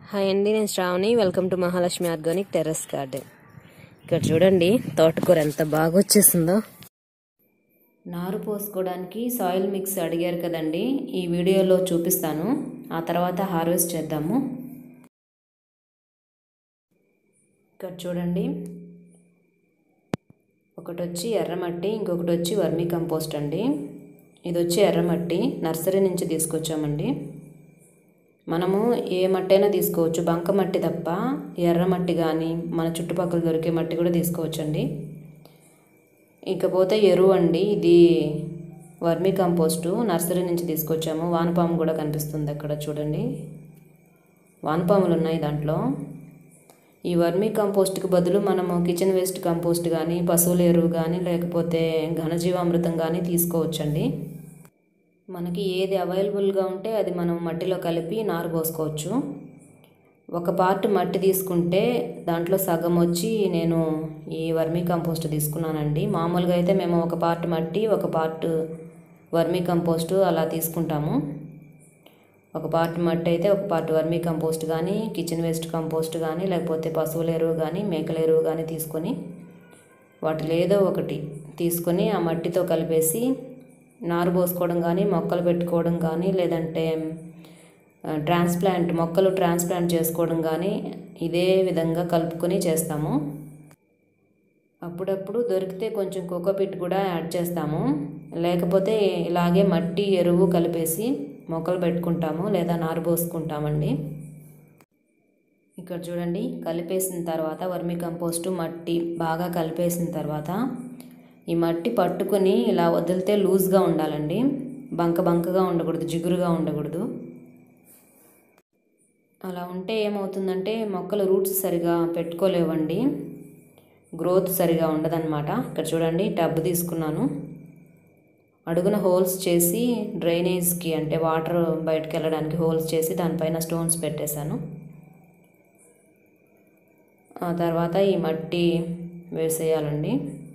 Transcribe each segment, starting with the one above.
Hi అండి నేను Shravani welcome to Mahalakshmi organic terrace garden ఇక్కడ చూడండి తోటకూర ఎంత బాగా వచ్చేసిందో నారు పోసుకోవడానికి సాయిల్ మిక్స్ అడిగారు కదండి ఈ వీడియోలో చూపిస్తాను ఆ తర్వాత హార్వెస్ట్ చేద్దాము ఇక్కడ చూడండి ఒకటి వచ్చి ఎర్రమట్టి ఇంకొకటి వచ్చి వర్మీ కంపోస్ట్ అండి ఇది వచ్చి ఎర్రమట్టి నర్సరీ నుంచి తీసుకొచ్చామండి మనము ఏ మట్టి అయినా తీసుకోవచ్చు బంక మట్టి తప్ప ఎర్రమట్టి కానీ మన చుట్టుపక్కల దొరికే మట్టి కూడా తీసుకోవచ్చండి ఇకపోతే ఎరువు అండి ఇది వర్మీ కంపోస్టు నర్సరీ నుంచి తీసుకొచ్చాము వానపాము కూడా కనిపిస్తుంది అక్కడ చూడండి వానపాములు ఉన్నాయి దాంట్లో ఈ వర్మీ కంపోస్ట్కి బదులు మనము కిచెన్ వేస్ట్ కంపోస్ట్ కానీ పశువుల ఎరువు కానీ లేకపోతే ఘనజీవామృతం కానీ తీసుకోవచ్చండి మనకి ఏది అవైలబుల్గా ఉంటే అది మనం మట్టిలో కలిపి నారు పోసుకోవచ్చు ఒక పార్ట్ మట్టి తీసుకుంటే దాంట్లో సగం వచ్చి నేను ఈ వర్మీ కంపోస్ట్ తీసుకున్నానండి మామూలుగా అయితే మేము ఒక పార్ట్ మట్టి ఒక పార్ట్ వర్మీ కంపోస్ట్ అలా తీసుకుంటాము ఒక పార్ట్ మట్టి అయితే ఒక పార్ట్ వర్మీ కంపోస్ట్ కానీ కిచెన్ వేస్ట్ కంపోస్ట్ కానీ లేకపోతే పశువుల ఎరువు కానీ మేకల ఎరువు కానీ తీసుకొని వాటిలో ఏదో ఒకటి తీసుకొని ఆ మట్టితో కలిపేసి నారు పోసుకోవడం కానీ మొక్కలు పెట్టుకోవడం కానీ లేదంటే ట్రాన్స్ప్లాంట్ మొక్కలు ట్రాన్స్ప్లాంట్ చేసుకోవడం కానీ ఇదే విధంగా కలుపుకొని చేస్తాము అప్పుడప్పుడు దొరికితే కొంచెం కోకోపిట్ కూడా యాడ్ చేస్తాము లేకపోతే ఇలాగే మట్టి ఎరువు కలిపేసి మొక్కలు పెట్టుకుంటాము లేదా నారు పోసుకుంటామండి ఇక్కడ చూడండి కలిపేసిన తర్వాత వర్మి కంపోస్టు మట్టి బాగా కలిపేసిన తర్వాత ఈ మట్టి పట్టుకొని ఇలా వదిలితే లూజ్గా ఉండాలండి బంక బంకగా ఉండకూడదు జిగురుగా ఉండకూడదు అలా ఉంటే ఏమవుతుందంటే మొక్కలు రూట్స్ సరిగా పెట్టుకోలేవండి గ్రోత్ సరిగా ఉండదన్నమాట ఇక్కడ చూడండి టబ్ తీసుకున్నాను అడుగున హోల్స్ చేసి డ్రైనేజ్కి అంటే వాటర్ బయటకు వెళ్ళడానికి హోల్స్ చేసి దానిపైన స్టోన్స్ పెట్టేశాను ఆ తర్వాత ఈ మట్టి వేసేయాలండి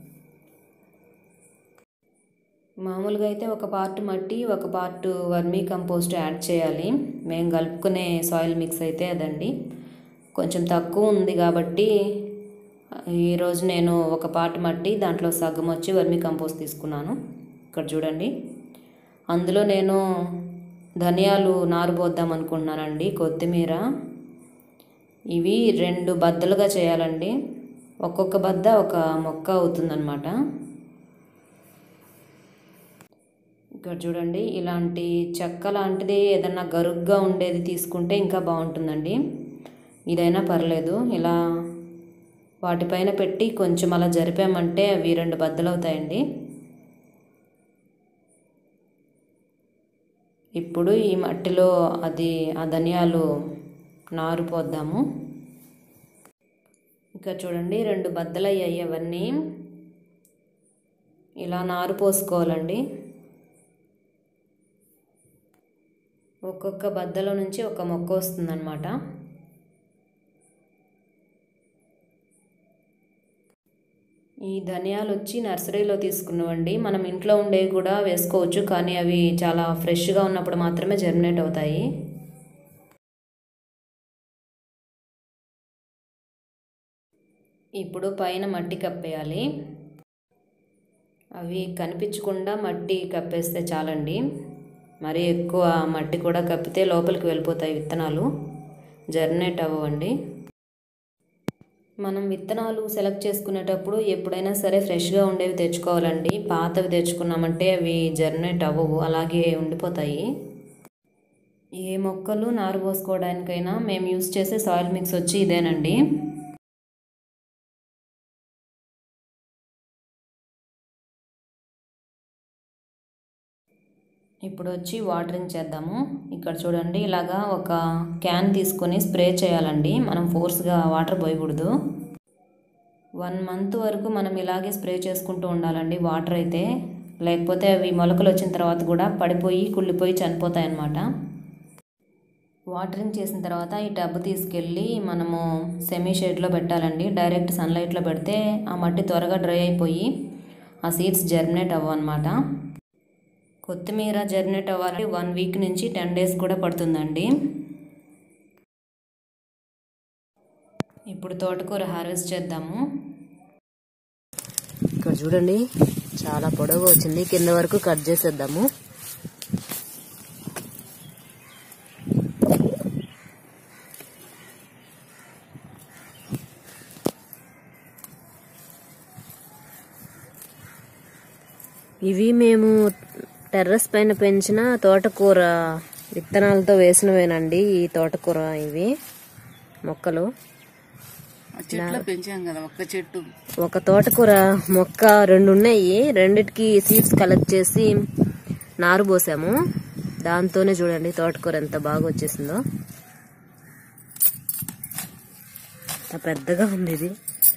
మామూలుగా అయితే ఒక పార్ట్ మట్టి ఒక పార్ట్ వర్మీ కంపోస్ట్ యాడ్ చేయాలి మేము కలుపుకునే సాయిల్ మిక్స్ అయితే అదండి కొంచెం తక్కువ ఉంది కాబట్టి ఈరోజు నేను ఒక పార్ట్ మట్టి దాంట్లో సగం వచ్చి వర్మీ కంపోస్ట్ తీసుకున్నాను ఇక్కడ చూడండి అందులో నేను ధనియాలు నారు పోద్దాం అనుకుంటున్నానండి కొత్తిమీర ఇవి రెండు బద్దలుగా చేయాలండి ఒక్కొక్క బద్ద ఒక మొక్క అవుతుందన్నమాట ఇక్కడ చూడండి ఇలాంటి చెక్క లాంటిది ఏదన్నా గరుగ్గా ఉండేది తీసుకుంటే ఇంకా బాగుంటుందండి ఇదైనా పర్లేదు ఇలా వాటిపైన పెట్టి కొంచెం అలా జరిపామంటే అవి రెండు బద్దలు అవుతాయండి ఇప్పుడు ఈ మట్టిలో అది ఆ ధనియాలు నారు పోద్దాము ఇంకా చూడండి రెండు బద్దలు అయ్యాయి అవన్నీ ఇలా నారు పోసుకోవాలండి ఒక్కొక్క బద్దలో నుంచి ఒక మొక్క వస్తుందన్నమాట ఈ ధనియాలు వచ్చి నర్సరీలో తీసుకున్నవండి మనం ఇంట్లో ఉండేవి కూడా వేసుకోవచ్చు కానీ అవి చాలా ఫ్రెష్గా ఉన్నప్పుడు మాత్రమే జర్మినేట్ అవుతాయి ఇప్పుడు పైన మట్టి కప్పేయాలి అవి కనిపించకుండా మట్టి కప్పేస్తే చాలండి మరీ ఎక్కువ మట్టి కూడా కప్పితే లోపలికి వెళ్ళిపోతాయి విత్తనాలు జర్మినేట్ అవ్వండి మనం విత్తనాలు సెలెక్ట్ చేసుకునేటప్పుడు ఎప్పుడైనా సరే ఫ్రెష్గా ఉండేవి తెచ్చుకోవాలండి పాతవి తెచ్చుకున్నామంటే అవి జర్మినేట్ అవ్వవు అలాగే ఉండిపోతాయి ఏ మొక్కలు నారు పోసుకోవడానికైనా మేము యూస్ చేసే సాయిల్ మిక్స్ వచ్చి ఇదేనండి ఇప్పుడు వచ్చి వాటరింగ్ చేద్దాము ఇక్కడ చూడండి ఇలాగా ఒక క్యాన్ తీసుకొని స్ప్రే చేయాలండి మనం ఫోర్స్గా వాటర్ పోయకూడదు వన్ మంత్ వరకు మనం ఇలాగే స్ప్రే చేసుకుంటూ ఉండాలండి వాటర్ అయితే లేకపోతే అవి మొలకలు వచ్చిన తర్వాత కూడా పడిపోయి కుళ్ళిపోయి చనిపోతాయి అన్నమాట వాటరింగ్ చేసిన తర్వాత ఈ టబ్ తీసుకెళ్ళి మనము సెమీ షేడ్లో పెట్టాలండి డైరెక్ట్ సన్లైట్లో పెడితే ఆ మట్టి త్వరగా డ్రై అయిపోయి ఆ సీడ్స్ జర్మినేట్ అవ్వన్నమాట కొత్తిమీర జర్మినేట్ అవ్వాలంటే వన్ వీక్ నుంచి టెన్ డేస్ కూడా పడుతుందండి ఇప్పుడు తోటకూర హార్వెస్ట్ చేద్దాము ఇక్కడ చూడండి చాలా పొడవుగా వచ్చింది కింద వరకు కట్ చేసేద్దాము ఇవి మేము టెర్రస్ పైన పెంచిన తోటకూర విత్తనాలతో వేసినవేనండి ఈ తోటకూర ఇవి మొక్కలు చెట్లు పెంచాం కదా ఒక్క చెట్టు ఒక తోటకూర మొక్క రెండు ఉన్నాయి రెండిటికి సీడ్స్ కలెక్ట్ చేసి నారు పోసాము దాంతోనే చూడండి తోటకూర ఎంత బాగా వచ్చేసిందో ఎంత పెద్దగా ఉంది ఇది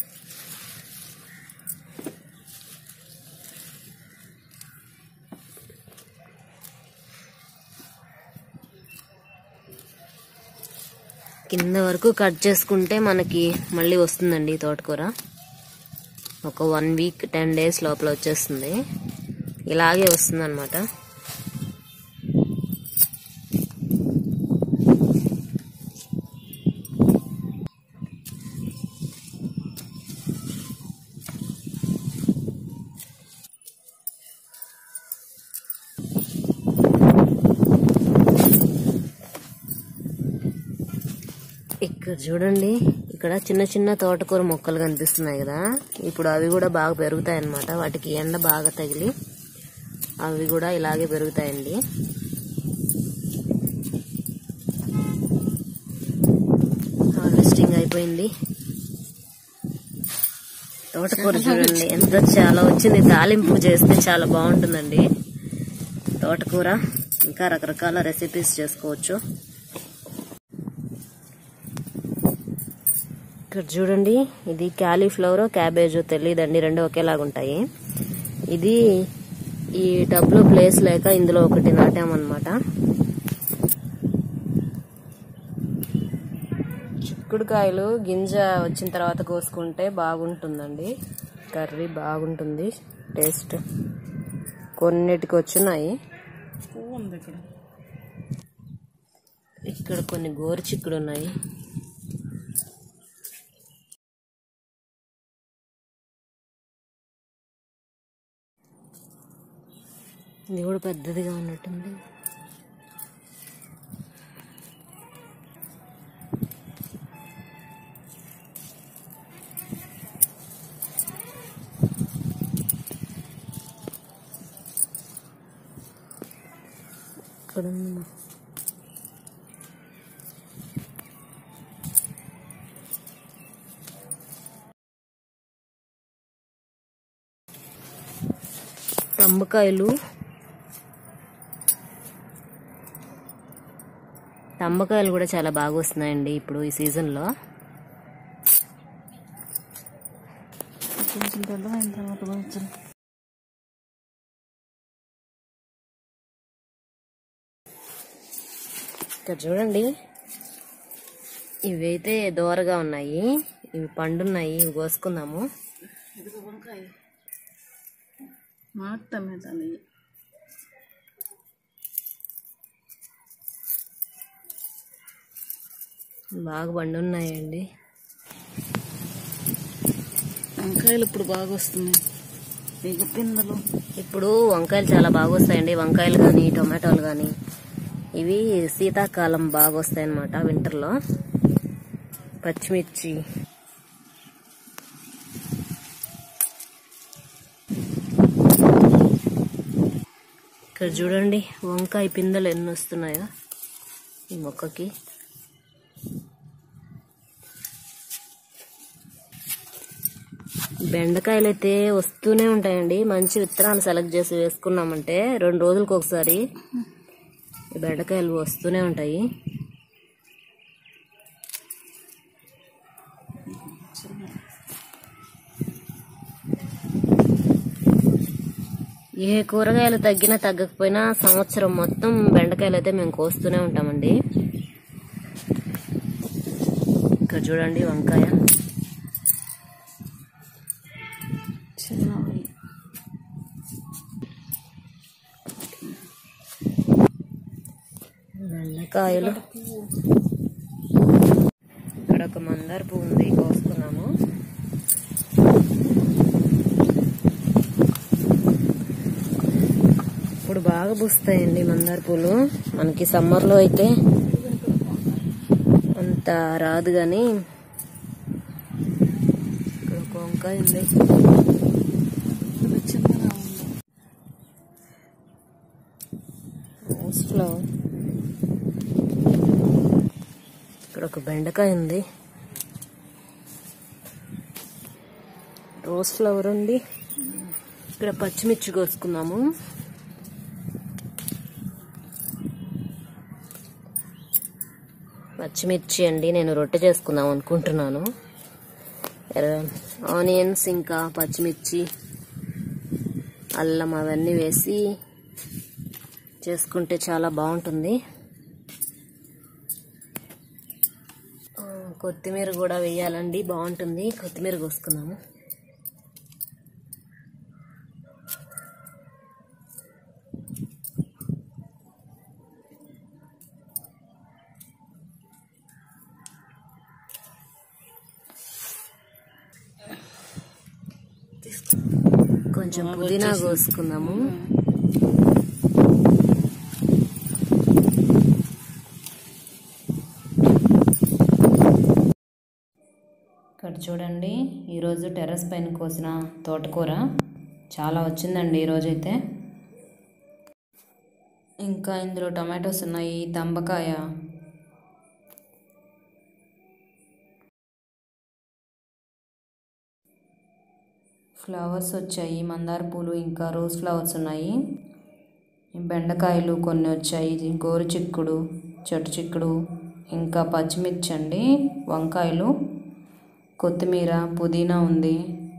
కింద వరకు కట్ చేసుకుంటే మనకి మళ్ళీ వస్తుందండి ఈ తోటకూర ఒక వన్ వీక్ టెన్ డేస్ లోపల వచ్చేస్తుంది ఇలాగే వస్తుంది అనమాట ఇక్కడ చూడండి ఇక్కడ చిన్న చిన్న తోటకూర మొక్కలు కనిపిస్తున్నాయి కదా ఇప్పుడు అవి కూడా బాగా పెరుగుతాయి అన్నమాట వాటికి ఎండ బాగా తగిలి అవి కూడా ఇలాగే పెరుగుతాయండి హార్వెస్టింగ్ అయిపోయింది తోటకూర చూడండి ఎంత చాలా వచ్చింది తాలింపు చేస్తే చాలా బాగుంటుందండి తోటకూర ఇంకా రకరకాల రెసిపీస్ చేసుకోవచ్చు ఇక్కడ చూడండి ఇది క్యాలీఫ్లవర్ క్యాబేజో తెలియదండి రెండు ఒకేలాగా ఉంటాయి ఇది ఈ టబ్లో ప్లేస్ లేక ఇందులో ఒకటి నాటామన్నమాట చిక్కుడుకాయలు గింజ వచ్చిన తర్వాత కోసుకుంటే బాగుంటుందండి కర్రీ బాగుంటుంది టేస్ట్ కొన్నిటికి వచ్చున్నాయి పువ్వు ఉంది ఇక్కడ ఇక్కడ కొన్ని గోరు చిక్కుడు ఉన్నాయి ఇది కూడా పెద్దదిగా ఉన్నట్టుంది ఇక్కడ ఉంది తంబకాయలు తంబకాయలు కూడా చాలా బాగా వస్తున్నాయండి ఇప్పుడు ఈ సీజన్లో కొంచెం పెద్దగా అయిన తర్వాత కొంచెం ఇక్కడ చూడండి ఇవైతే దోరగా ఉన్నాయి ఇవి పండున్నాయి ఇవి కోసుకుందాము ఇది వంకాయ మాట టమాటాలు ఇవి. బాగా పండున్నాయండి వంకాయలు ఇప్పుడు బాగా వస్తున్నాయి ఇక పిందలు ఇప్పుడు వంకాయలు చాలా బాగా వస్తాయండి వంకాయలు కానీ టొమాటోలు కానీ ఇవి శీతాకాలం బాగా వస్తాయి అన్నమాట వింటర్లో పచ్చిమిర్చి ఇక్కడ చూడండి వంకాయ పిందెలు ఎన్ని వస్తున్నాయో ఈ మొక్కకి బెండకాయలు అయితే వస్తూనే ఉంటాయండి మంచి విత్తనాలు సెలెక్ట్ చేసి వేసుకున్నామంటే రెండు రోజులకు ఒకసారి ఈ బెండకాయలు వస్తూనే ఉంటాయి ఏ కూరగాయలు తగ్గినా తగ్గకపోయినా సంవత్సరం మొత్తం బెండకాయలు అయితే మేము కోస్తూనే ఉంటామండి ఇక్కడ చూడండి వంకాయ చిన్నవి బెండకాయలు ఇక్కడ ఒక మందార పువ్వు ఉంది బాగా పూస్తాయండి మందార పూలు మనకి సమ్మర్లో అయితే అంత రాదు కానీ ఇక్కడ ఒక వంకాయ ఉంది చిన్నగా ఉంది రోజ్ ఫ్లవర్ ఇక్కడ ఒక బెండకాయ ఉంది రోజ్ ఫ్లవర్ ఉంది ఇక్కడ పచ్చిమిర్చి కోసుకున్నాము పచ్చిమిర్చి అండి నేను రొట్టె చేసుకుందాం అనుకుంటున్నాను ఆనియన్స్ ఇంకా పచ్చిమిర్చి అల్లం అవన్నీ వేసి చేసుకుంటే చాలా బాగుంటుంది ఆ, కొత్తిమీర కూడా వేయాలండి బాగుంటుంది కొత్తిమీర కోసుకున్నాము కొంచెం పుదీనా కోసుకుందాము ఇక్కడ చూడండి ఈరోజు టెర్రస్ పైన కోసిన తోటకూర చాలా వచ్చిందండి ఈరోజైతే ఇంకా ఇందులో టమాటోస్ ఉన్నాయి తంబకాయ ఫ్లవర్స్ వచ్చాయి మందార పూలు ఇంకా రోజ్ ఫ్లవర్స్ ఉన్నాయి బెండకాయలు కొన్ని వచ్చాయి గోరు చిక్కుడు చెట్టు చిక్కుడు ఇంకా పచ్చిమిర్చి అండి వంకాయలు కొత్తిమీర పుదీనా ఉంది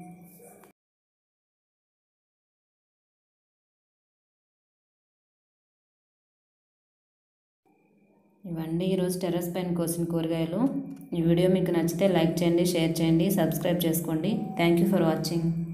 ఇవండి ఈరోజు టెర్రస్ పైన కోసిన కూరగాయలు ఈ వీడియో మీకు నచ్చితే లైక్ చేయండి షేర్ చేయండి సబ్స్క్రైబ్ చేసుకోండి థ్యాంక్ యూ ఫర్ వాచింగ్